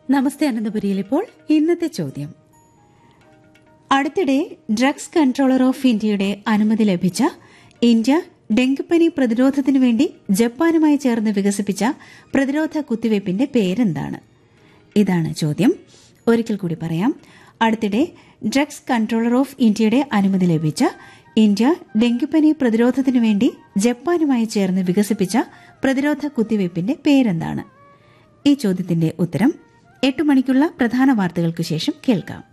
നമസ്തേ അനന്തപുരിയിൽ ഇപ്പോൾ ഇന്നത്തെ ചോദ്യം അടുത്തിടെ ഡ്രഗ്സ് കൺട്രോളർ ഓഫ് ഇന്ത്യയുടെ അനുമതി ലഭിച്ച ഇന്ത്യ ഡെങ്കിപ്പനി പ്രതിരോധത്തിനു വേണ്ടി ജപ്പാനുമായി ചേർന്ന് വികസിപ്പിച്ച പ്രതിരോധ കുത്തിവയ്പ്പിന്റെ പേരെന്താണ് ഇതാണ് ചോദ്യം ഒരിക്കൽ കൂടി പറയാം അടുത്തിടെ ഡ്രഗ്സ് കൺട്രോളർ ഓഫ് ഇന്ത്യയുടെ അനുമതി ലഭിച്ച ഇന്ത്യ ഡെങ്കിപ്പനി പ്രതിരോധത്തിനു വേണ്ടി ജപ്പാനുമായി ചേർന്ന് വികസിപ്പിച്ച പ്രതിരോധ കുത്തിവയ്പ്പിന്റെ പേരെന്താണ് ഈ ചോദ്യത്തിന്റെ ഉത്തരം എട്ട് മണിക്കുള്ള പ്രധാന വാർത്തകൾക്ക് ശേഷം കേൾക്കാം